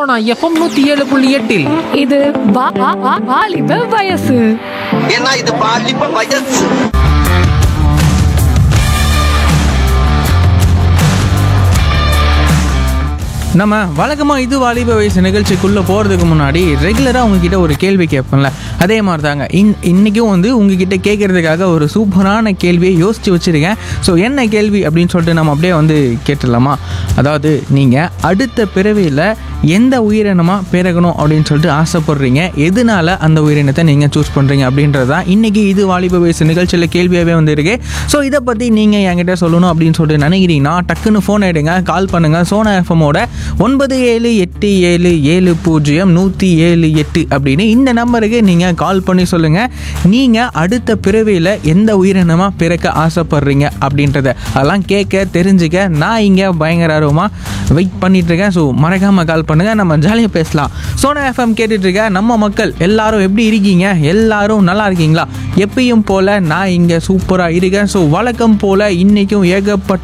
Sona FM நூத்தி ஏழு புள்ளி எட்டில் இது வா- வா- வா- வாலிப வயசு ஏன்னா இது பாலிப்ப வயசு நம்ம வழக்கமாக இது வாலிப வயசு நிகழ்ச்சிக்குள்ளே போகிறதுக்கு முன்னாடி ரெகுலராக உங்ககிட்ட ஒரு கேள்வி கேட்பேன்ல அதே மாதிரி தாங்க இன் இன்றைக்கும் வந்து உங்ககிட்ட கேட்குறதுக்காக ஒரு சூப்பரான கேள்வியை யோசித்து வச்சுருக்கேன் ஸோ என்ன கேள்வி அப்படின்னு சொல்லிட்டு நம்ம அப்படியே வந்து கேட்டுடலாமா அதாவது நீங்கள் அடுத்த பிறவியில் எந்த உயிரினமாக பிறக்கணும் அப்படின்னு சொல்லிட்டு ஆசைப்படுறீங்க எதனால அந்த உயிரினத்தை நீங்கள் சூஸ் பண்ணுறீங்க அப்படின்றது தான் இன்றைக்கி இது வாலிப வயசு நிகழ்ச்சியில் கேள்வியாகவே வந்திருக்கு ஸோ இதை பற்றி நீங்கள் என்கிட்ட சொல்லணும் அப்படின்னு சொல்லிட்டு நினைக்கிறீங்கன்னா டக்குன்னு ஃபோன் எடுங்க கால் பண்ணுங்கள் சோனா எஃப்எம்மோட ஒன்பது ஏழு எட்டு ஏழு ஏழு பூஜ்ஜியம் நூற்றி ஏழு எட்டு அப்படின்னு இந்த நம்பருக்கு நீங்கள் கால் பண்ணி சொல்லுங்கள் நீங்கள் அடுத்த பிறவியில் எந்த உயிரினமாக பிறக்க ஆசைப்படுறீங்க அப்படின்றத அதெல்லாம் கேட்க தெரிஞ்சுக்க நான் இங்கே பயங்கர ஆர்வமாக வெயிட் பண்ணிட்டு இருக்கேன் ஸோ மறக்காமல் கால் பண்ணுங்கள் நம்ம ஜாலியாக பேசலாம் சோனா எஃப்எம் கேட்டுட்டு இருக்க நம்ம மக்கள் எல்லாரும் எப்படி இருக்கீங்க எல்லாரும் நல்லா இருக்கீங்களா எப்பயும் போல் நான் இங்கே சூப்பராக இருக்கேன் ஸோ வழக்கம் போல் இன்றைக்கும் ஏகப்பட்ட